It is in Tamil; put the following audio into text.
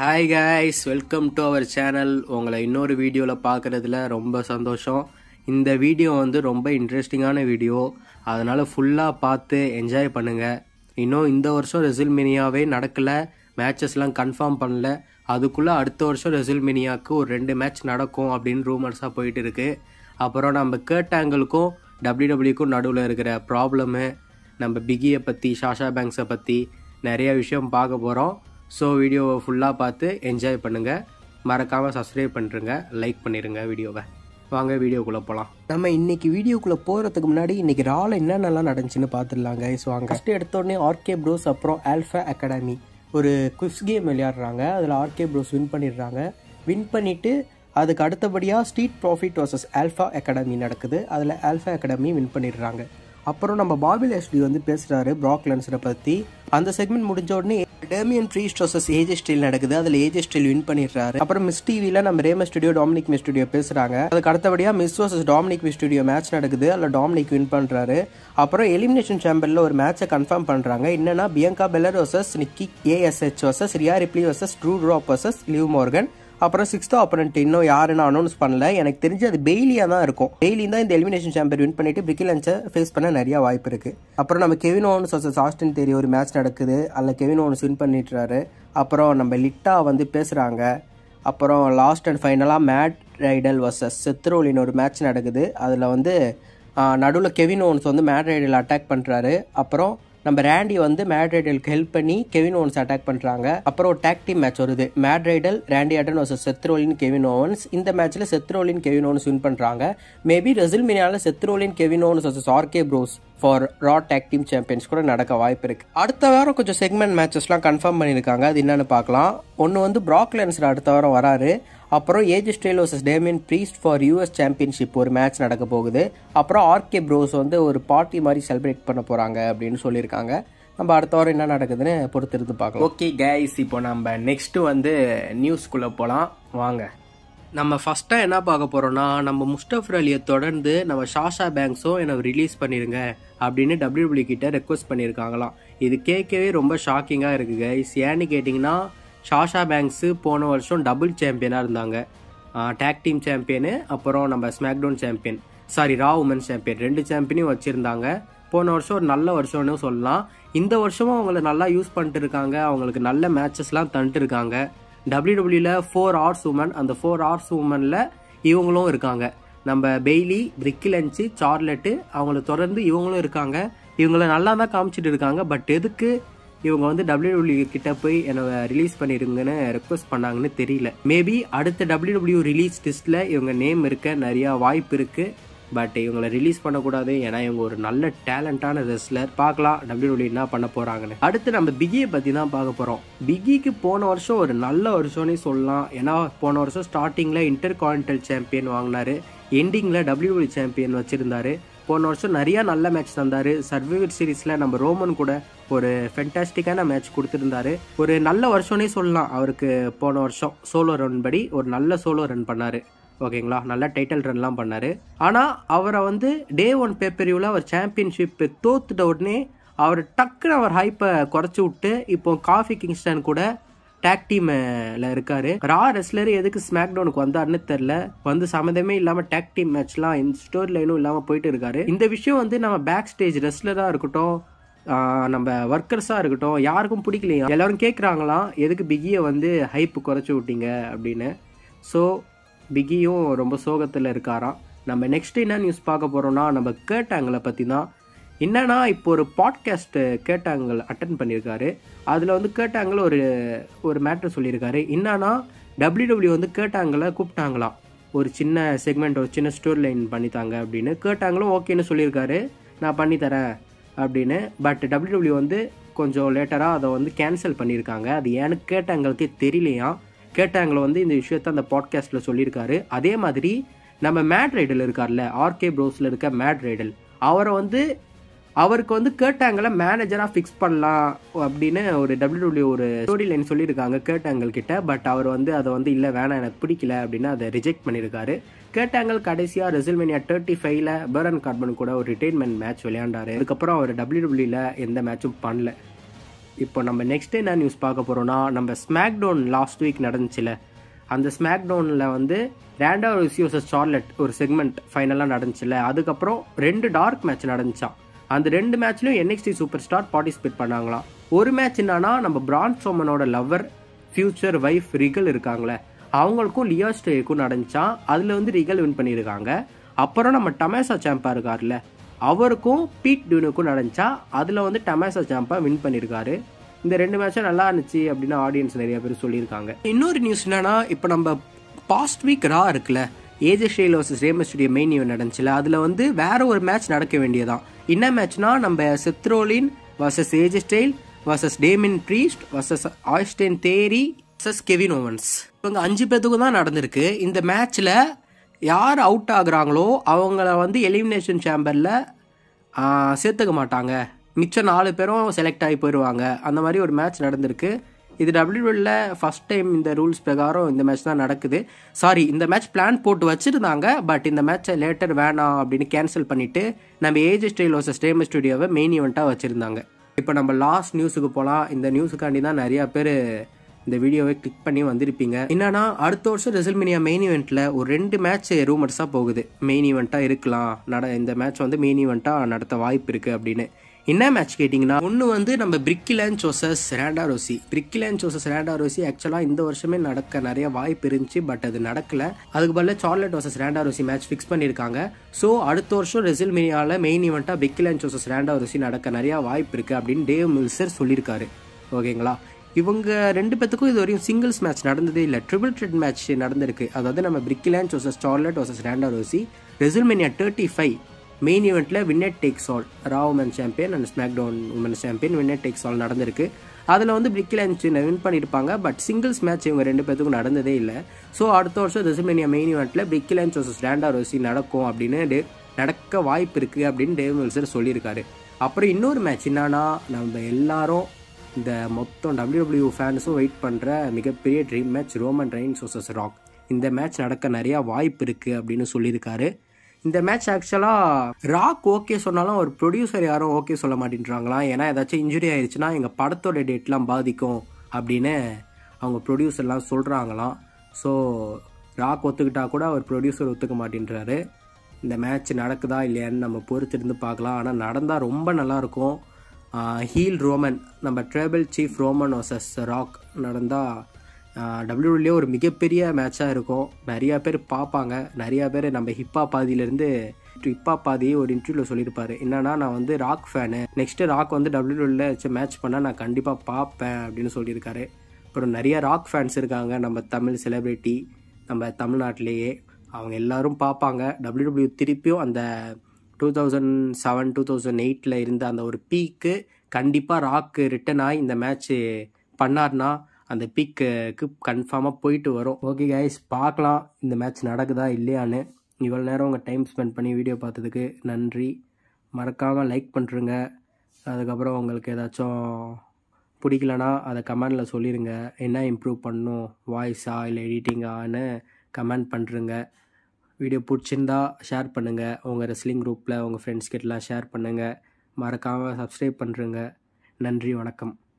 hi guys welcome to our channel உங்களை இன்னொரு வீடியோவில் பார்க்குறதுல ரொம்ப சந்தோஷம் இந்த வீடியோ வந்து ரொம்ப இன்ட்ரெஸ்டிங்கான வீடியோ அதனால் ஃபுல்லாக பார்த்து என்ஜாய் பண்ணுங்கள் இன்னும் இந்த வருஷம் ரெசில்மினியாவே நடக்கலை மேட்சஸ்லாம் கன்ஃபார்ம் பண்ணல அதுக்குள்ளே அடுத்த வருஷம் ரெசில்மினியாவுக்கு ஒரு ரெண்டு மேட்ச் நடக்கும் அப்படின்னு ரூமர்ஸாக போயிட்டு இருக்கு அப்புறம் நம்ம கேர்ட் ஆங்கிளுக்கும் டபிள்யூடபிள்யூக்கும் நடுவில் இருக்கிற ப்ராப்ளமு நம்ம பிகியை பற்றி ஷாஷா பேங்க்ஸை பற்றி நிறைய விஷயம் பார்க்க போகிறோம் ஸோ வீடியோவை ஃபுல்லாக பார்த்து என்ஜாய் பண்ணுங்கள் மறக்காமல் சப்ஸ்கிரைப் பண்ணிருங்க லைக் பண்ணிடுங்க வீடியோவை வாங்க வீடியோக்குள்ளே போகலாம் நம்ம இன்னைக்கு வீடியோக்குள்ளே போகிறதுக்கு முன்னாடி இன்னைக்கு ரால என்னென்னலாம் நடந்துச்சுன்னு பார்த்துடலாங்க ஸோ அங்கே ஃபஸ்ட்டு எடுத்தோடனே ஆர்கே ப்ரோஸ் அப்புறம் ஆல்ஃபா அகாடமி ஒரு குவிஸ் கேம் விளையாடுறாங்க அதில் ஆர்கே ப்ரோஸ் வின் பண்ணிடுறாங்க வின் பண்ணிவிட்டு அதுக்கு அடுத்தபடியாக Street Profit versus Alpha Academy நடக்குது அதில் ஆல்ஃபா அகாடமி வின் பண்ணிடுறாங்க அப்புறம் நம்ம பாபி லேஸ்லி வந்து பேசுகிறாரு ப்ராக் லென்ஸரை பற்றி அந்த செக்மெண்ட் முடிஞ்ச உடனே Damian Priest versus AJ Styles நடக்குது அதில் ஏஜே ஸ்டைல் வின் பண்ணிடுறாரு அப்புறம் மிஸ் டிவியில் நம்ம Rey Mysterio Dominik Mysterio பேசுகிறாங்க அதுக்கு அடுத்தபடியாக Miz versus Dominik Mysterio match நடக்குது அதில் டாமினிக் வின் பண்ணுறாரு அப்புறம் எலிமினேஷன் சாம்பியனில் ஒரு மேட்சை கன்ஃபார்ம் பண்ணுறாங்க என்னன்னா Bianca Belair versus Nikki ASH versus Rhea Ripley versus Doudrop versus Liv Morgan அப்புறம் சிக்ஸ்த் ஆப்பனண்ட் இன்னும் யாருன்னு அனௌன்ஸ் பண்ணல எனக்கு தெரிஞ்சு அது பெய்லியாக தான் இருக்கும் பெய்லி தான் இந்த எலிமினேஷன் சாம்பியன் வின் பண்ணிட்டு பிரிக்கி லஞ்சை ஃபேஸ் பண்ண நிறைய வாய்ப்பு இருக்கு அப்புறம் நம்ம Kevin Owens versus Austin Theory ஒரு மேட்ச் நடக்குது அதில் கெவின் ஓன்ஸ் வின் பண்ணிட்டுறாரு அப்புறம் நம்ம லிட்டா வந்து பேசுகிறாங்க அப்புறம் லாஸ்ட் அண்ட் ஃபைனலாக மேட் ரைடல் வர்சஸ் செத்ரோலின் ஒரு மேட்ச் நடக்குது அதில் வந்து நடுவில் கெவின் ஓன்ஸ் வந்து மேட் ரைடல் அட்டாக் பண்ணுறாரு அப்புறம் நம்ம ரேண்டி வந்து மேட் ரைடலுக்கு ஹெல்ப் பண்ணி கெவின் ஓவன்ஸ் அட்டாக் பண்ணுறாங்க அப்புறம் ஒரு டேக் டீம் மேட்ச் வருது Matt Riddle Randy Orton versus Seth Rollins Kevin Owens இந்த மேட்ச்சில் செத்ரோலின் கெவின் ஓவன்ஸ் வின் பண்ணுறாங்க மேபி ரெசில்மினியாவில் Seth Rollins Kevin Owens versus RK Bros for Raw tag team champions கூட நடக்க வாய்ப்பு இருக்கு அடுத்த வாரம் கொஞ்சம் செக்மெண்ட் மேட்சஸ்லாம் கன்ஃபார்ம் பண்ணியிருக்காங்க அது என்னன்னு பார்க்கலாம் ஒன்று வந்து ப்ராக் லென்ஸர் அடுத்த வாரம் வராரு அப்புறம் AJ Styles versus Damian Priest for US championship ஒரு மேட்ச் நடக்க போகுது அப்புறம் ஆர்கே ப்ரோஸ் வந்து ஒரு பார்ட்டி மாதிரி செலிப்ரேட் பண்ண போகிறாங்க அப்படின்னு சொல்லியிருக்காங்க நம்ம அடுத்த வாரம் என்ன நடக்குதுன்னு பொறுத்திருந்து பார்க்கலாம் ஓகே கைஸ் இப்போ நம்ம நெக்ஸ்ட்டு வந்து நியூஸ்குள்ளே போகலாம் வாங்க நம்ம ஃபஸ்ட்டாக என்ன பார்க்க போகிறோம்னா நம்ம முஸ்டஃபர் அலியை தொடர்ந்து நம்ம ஷாஷா பேங்க்ஸும் என்னை ரிலீஸ் பண்ணிடுங்க அப்படின்னு டபிள்யூபிள்யூ கிட்ட ரெக்வஸ்ட் பண்ணியிருக்காங்களாம் இது கேட்கவே ரொம்ப ஷாக்கிங்காக இருக்குது கைஸ் ஏன்னு கேட்டிங்கன்னா ஷாஷா பேங்க்ஸு போன வருஷம் டபுள் சாம்பியனாக இருந்தாங்க டேக் டீம் சாம்பியனு அப்புறம் நம்ம SmackDown champion sorry Raw woman champion ரெண்டு சாம்பியனையும் வச்சுருந்தாங்க போன வருஷம் ஒரு நல்ல வருஷம்னு சொல்லலாம் இந்த வருஷமும் அவங்கள நல்லா யூஸ் பண்ணிட்டு இருக்காங்க அவங்களுக்கு நல்ல மேட்சஸ்லாம் தந்துட்டு இருக்காங்க டபிள்யூடபிள்யூல ஃபோர் ஹவர்ஸ் உமன் அந்த ஃபோர் ஹவர்ஸ் உமனில் இவங்களும் இருக்காங்க நம்ம பெய்லி பிரிக்கிலன்ச்சு சார்லெட்டு அவங்கள தொடர்ந்து இவங்களும் இருக்காங்க இவங்கள நல்லா தான் காமிச்சிட்டு இருக்காங்க பட் எதுக்கு இவங்க வந்து டபிள்யூடபிள்யூ கிட்ட போய் என்னை ரிலீஸ் பண்ணிருங்கன்னு ரெக்வஸ்ட் பண்ணாங்கன்னு தெரியல மேபி அடுத்த டபிள்யூடபிள்யூ ரிலீஸ் லிஸ்ட்ல இவங்க நேம் இருக்க நிறைய வாய்ப்பு இருக்கு பட் இவங்களை ரிலீஸ் பண்ணக்கூடாது ஏன்னா இவங்க ஒரு நல்ல டேலண்டான ரெஸ்லர் பார்க்கலாம் டபிள்யூடபிள்யூ என்ன பண்ண போறாங்கன்னு அடுத்து நம்ம பிகியை பத்தி தான் பார்க்க போறோம் பிகிக்கு போன வருஷம் ஒரு நல்ல வருஷம்னே சொல்லலாம் ஏன்னா போன வருஷம் ஸ்டார்டிங்ல இன்டர் கான்டினல் சாம்பியன் வாங்கினாரு எண்டிங்ல டபிள்யூடபிள்யூ சாம்பியன் வச்சிருந்தாரு போன வருஷம் நிறைய நல்ல மேட்ச் தந்தாரு சர்வைவர் சீரீஸ்ல நம்ம ரோமன் கூட ஒரு ஃபென்டாஸ்டிக்கான மேட்ச் கொடுத்துருந்தாரு ஒரு நல்ல வருஷம்னே சொல்லலாம் அவருக்கு போன வருஷம் சோலோ ரன் படி ஒரு நல்ல சோலோ ரன் பண்ணாரு ஓகேங்களா நல்ல டைட்டில் ரன்லாம் பண்ணாரு ஆனா அவரை வந்து டே ஒன் பேப்பரியூல அவர் சாம்பியன்ஷிப் தோத்துட்ட உடனே அவர் டக்குன்னு அவர் ஹைப்பை குறைச்சி விட்டு இப்போ காஃபி கிங்ஸ்டன் கூட டேக் டீம்ல இருக்காரு ரா ரெஸ்லர் எதுக்கு ஸ்மாக் டவுனுக்கு வந்தாருன்னு தெரியல வந்து சம்மந்தமே இல்லாம டேக் டீம் மேட்ச்லாம் இந்த ஸ்டோரி லைனும் இல்லாம போயிட்டு இருக்காரு இந்த விஷயம் வந்து நம்ம பேக் ஸ்டேஜ் ரெஸ்லரா இருக்கட்டும் நம்ம ஒர்க்கர்ஸாக இருக்கட்டும் யாருக்கும் பிடிக்கலையா எல்லாரும் கேட்குறாங்களாம் எதுக்கு பிகியை வந்து ஹைப்பு குறைச்சி விட்டீங்க அப்படின்னு ஸோ பிகியும் ரொம்ப சோகத்தில் இருக்காராம் நம்ம நெக்ஸ்ட் என்ன நியூஸ் பார்க்க போகிறோம்னா நம்ம கேட்டாங்களை பற்றி தான் என்னன்னா இப்போ ஒரு பாட்காஸ்ட் கேட்டாங்கள் அட்டன் பண்ணியிருக்காரு அதில் வந்து கேட்டாங்கள் ஒரு ஒரு மேட்ரு சொல்லியிருக்காரு என்னன்னா டபிள்யூடபிள்யூ வந்து கேட்டாங்களை கூப்பிட்டாங்களாம் ஒரு சின்ன செக்மெண்ட் ஒரு சின்ன ஸ்டோரி லைன் பண்ணித்தாங்க அப்படின்னு கேட்டாங்களும் ஓகேன்னு சொல்லியிருக்காரு நான் பண்ணித்தரேன் அப்படின்னு பட் டபிள்யூடபிள்யூ வந்து கொஞ்சம் லேட்டராக அதை வந்து கேன்சல் பண்ணியிருக்காங்க அது ஏன்னு கேட்டாங்களுக்கே தெரியலையாம் கேட்டாங்களை வந்து இந்த விஷயத்த அந்த பாட்காஸ்ட்டில் சொல்லியிருக்காரு அதே மாதிரி நம்ம மேட் ரைடல் இருக்கார்ல ஆர்கே ப்ரோஸில் இருக்க மேட் ரைடல் அவரை வந்து அவருக்கு வந்து கேட்டாங்கள மேனேஜராக ஃபிக்ஸ் பண்ணலாம் அப்படின்னு ஒரு டபிள்யூடபிள்யூ ஒரு ஸ்டோரி லைன் சொல்லியிருக்காங்க கேட்டாங்கள் கிட்ட பட் அவர் வந்து அதை வந்து இல்லை வேணாம் எனக்கு பிடிக்கல அப்படின்னு அதை ரிஜெக்ட் பண்ணியிருக்காரு கேட்டாங்கள் கடைசியாக ரெசில்மேனியா தேர்ட்டி ஃபைவ்ல பேரன் கார்பன் கூட ஒரு ரிட்டைர்மெண்ட் மேட்ச் விளையாண்டாரு அதுக்கப்புறம் அவர் டபிள்யூடபிள்யூல எந்த மேட்சும் பண்ணல இப்போ நம்ம நெக்ஸ்ட் என்ன நியூஸ் பார்க்க போகிறோம்னா நம்ம ஸ்மாக் டவுன் லாஸ்ட் வீக் நடந்துச்சுல அந்த ஸ்மாக் டவுனில் வந்து ரேண்டா ரிசியோசஸ் சார்லெட் ஒரு செக்மெண்ட் ஃபைனலாக நடந்துச்சுல அதுக்கப்புறம் ரெண்டு டார்க் மேட்ச் நடந்துச்சான் அந்த ரெண்டு மேட்ச்லையும் என்எக்ஸ்டி சூப்பர் ஸ்டார் பார்ட்டிசிபேட் பண்ணாங்களாம் ஒரு மேட்ச் என்னன்னா நம்ம பிரான் சோமனோட லவ்வர் ஃபியூச்சர் வைஃப் ரிகல் இருக்காங்களே அவங்களுக்கும் லியா ஸ்டேக்கும் நடந்துச்சான் அதில் வந்து ரிகல் வின் பண்ணியிருக்காங்க அப்புறம் நம்ம டமேசா சாம்பா இருக்கார்ல அவருக்கும் பீட் டியூனுக்கும் நடந்துச்சா அதில் வந்து டமேசா சாம்பா வின் பண்ணியிருக்காரு இந்த ரெண்டு மேட்சும் நல்லா இருந்துச்சு அப்படின்னு ஆடியன்ஸ் நிறைய பேர் சொல்லியிருக்காங்க இன்னொரு நியூஸ் என்னன்னா இப்போ நம்ம பாஸ்ட் வீக் ரா இருக்குல்ல AJ Styles versus Rey Mysterio main event நடந்துச்சுல அதில் வந்து வேற ஒரு மேட்ச் நடக்க வேண்டியதான் என்ன மேட்ச்னா நம்ம Seth Rollins versus AJ Styles versus Damian Priest versus Austin Theory versus Kevin Owens இவங்க அஞ்சு பேத்துக்கும் தான் நடந்திருக்கு இந்த மேட்ச்சில் யார் அவுட் ஆகுறாங்களோ அவங்கள வந்து எலிமினேஷன் சேம்பரில் சேர்த்துக்க மாட்டாங்க மிச்சம் நாலு பேரும் செலக்ட் ஆகி போயிடுவாங்க அந்த மாதிரி ஒரு மேட்ச் நடந்திருக்கு இது டபிள்யூவில் ஃபஸ்ட் டைம் இந்த ரூல்ஸ் பிரகாரம் இந்த மேட்ச் தான் நடக்குது சாரி இந்த மேட்ச் பிளான் போட்டு வச்சுருந்தாங்க பட் இந்த மேட்ச்சை லேட்டர் வேணாம் அப்படின்னு கேன்சல் பண்ணிவிட்டு நம்ம ஏஜ் ஸ்டைல் வர்சஸ் ஸ்டேமஸ் ஸ்டுடியோவை மெயின் ஈவெண்ட்டாக வச்சுருந்தாங்க இப்போ நம்ம லாஸ்ட் நியூஸுக்கு போகலாம் இந்த நியூஸுக்காண்டி தான் நிறையா பேர் இந்த வீடியோவை கிளிக் பண்ணி வந்திருப்பீங்க என்னன்னா அடுத்த வருஷம் ரெசல்மினியா மெயின் ஈவெண்ட்டில் ஒரு ரெண்டு மேட்ச் ரூமர்ஸாக போகுது மெயின் ஈவெண்ட்டாக இருக்கலாம் நட இந்த மேட்ச் வந்து மெயின் ஈவெண்ட்டாக நடத்த வாய்ப்பு இருக்குது அப்படின்னு என்ன மேட்ச் கேட்டிங்கன்னா ஒன்று வந்து நம்ம Becky Lynch versus Ronda Rousey Becky Lynch versus Ronda Rousey ஆக்சுவலாக இந்த வருஷமே நடக்க நிறைய வாய்ப்பு இருந்துச்சு பட் அது நடக்கல அதுக்கு பதிலாக Charlotte versus Ronda Rousey match fix பண்ணியிருக்காங்க ஸோ அடுத்த வருஷம் ரெசில் மினியாவில் மெயின் ஈவெண்ட்டாக பிரிக்கிலேன் சோசஸ் ரேண்டா ரோசி நடக்க நிறைய வாய்ப்பு இருக்குது அப்படின்னு டேவ் மில்சர் சொல்லியிருக்காரு ஓகேங்களா இவங்க ரெண்டு பேத்துக்கும் இது வரையும் சிங்கிள்ஸ் மேட்ச் நடந்ததே இல்லை ட்ரிபிள் ட்ரெட் மேட்ச் நடந்திருக்கு அதாவது நம்ம Becky Lynch versus Charlotte versus Ronda Rousey WrestleMania thirty five main ஈவெண்ட்டில் winner takes all Raw woman champion and SmackDown woman champion winner takes all நடந்திருக்கு அதில் வந்து பிரிக்கிலேன்ஸ் வின் பண்ணியிருப்பாங்க பட் சிங்கிள்ஸ் மேட்ச் இவங்க ரெண்டு பேத்துக்கும் நடந்ததே இல்லை ஸோ அடுத்த வருஷம் ரெசில்மேனியா மெயின் ஈவெண்ட்டில் பிரிக்கிலேன்ஸ் வர்சஸ் ரேண்டா ரோசி நடக்கும் அப்படின்னு டே நடக்க வாய்ப்பு இருக்குது அப்படின்னு டேவ் மில்சர் சொல்லியிருக்காரு அப்புறம் இன்னொரு மேட்ச் என்னன்னா நம்ம எல்லாரும் இந்த மொத்தம் டபிள்யூடபிள்யூ ஃபேன்ஸும் வெயிட் பண்ணுற மிகப்பெரிய dream match Roman Reigns versus Rock இந்த மேட்ச் நடக்க நிறையா வாய்ப்பு இருக்குது அப்படின்னு சொல்லியிருக்காரு இந்த மேட்ச் ஆக்சுவலாக ராக் ஓகே சொன்னாலும் ஒரு ப்ரொடியூசர் யாரும் ஓகே சொல்ல மாட்டேன்றாங்களாம் ஏன்னா ஏதாச்சும் இன்ஜுரி ஆயிடுச்சுன்னா எங்கள் படத்தோட டேட்லாம் பாதிக்கும் அப்படின்னு அவங்க ப்ரொடியூசர்லாம் சொல்கிறாங்களாம் ஸோ ராக் ஒத்துக்கிட்டா கூட அவர் ப்ரொடியூசர் ஒத்துக்க மாட்டேன்றாரு இந்த மேட்ச் நடக்குதா இல்லையான்னு நம்ம பொறுத்திருந்து பார்க்கலாம் ஆனால் நடந்தால் ரொம்ப நல்லாயிருக்கும் ஹீல் ரோமன் நம்ம tribal chief Roman versus Rock நடந்தால் டபிள்யூலேயே ஒரு மிகப்பெரிய மேட்சாக இருக்கும் நிறையா பேர் பார்ப்பாங்க நிறையா பேர் நம்ம ஹிப்பா பாதியிலேருந்து ஹிப்பா பாதி ஒரு இன்டர்வியூவில் சொல்லியிருப்பாரு என்னன்னா நான் வந்து ராக் ஃபேனு நெக்ஸ்ட்டு ராக் வந்து டபிள்யூவில் வச்சு மேட்ச் பண்ணால் நான் கண்டிப்பாக பார்ப்பேன் அப்படின்னு சொல்லியிருக்காரு அப்புறம் நிறைய ராக் ஃபேன்ஸ் இருக்காங்க நம்ம தமிழ் செலிப்ரிட்டி நம்ம தமிழ்நாட்டிலேயே அவங்க எல்லாரும் பார்ப்பாங்க டபிள்யூடபிள்யூ திருப்பியும் அந்த two thousand seven two thousand எயிட்டில் இருந்த அந்த ஒரு பீக்கு கண்டிப்பாக ராக்கு ரிட்டன் ஆகி இந்த மேட்ச்சு பண்ணார்னா அந்த பீக்கு கன்ஃபார்மாக போயிட்டு வரும் ஓகே கைஸ் பார்க்கலாம் இந்த மேட்ச் நடக்குதா இல்லையான்னு இவ்வளோ நேரம் உங்கள் டைம் ஸ்பெண்ட் பண்ணி வீடியோ பார்த்ததுக்கு நன்றி மறக்காமல் லைக் பண்ணுறங்க அதுக்கப்புறம் உங்களுக்கு ஏதாச்சும் பிடிக்கலனா அதை கமெண்டில் சொல்லிடுங்க என்ன இம்ப்ரூவ் பண்ணும் வாய்ஸா இல்லை எடிட்டிங்கான்னு கமெண்ட் பண்ணுறங்க வீடியோ பிடிச்சிருந்தா ஷேர் பண்ணுங்கள் உங்கள் ரெஸ்லிங் குரூப்பில் உங்கள் ஃப்ரெண்ட்ஸ் கிட்டலாம் ஷேர் பண்ணுங்கள் மறக்காமல் சப்ஸ்கிரைப் பண்ணுறங்க நன்றி வணக்கம்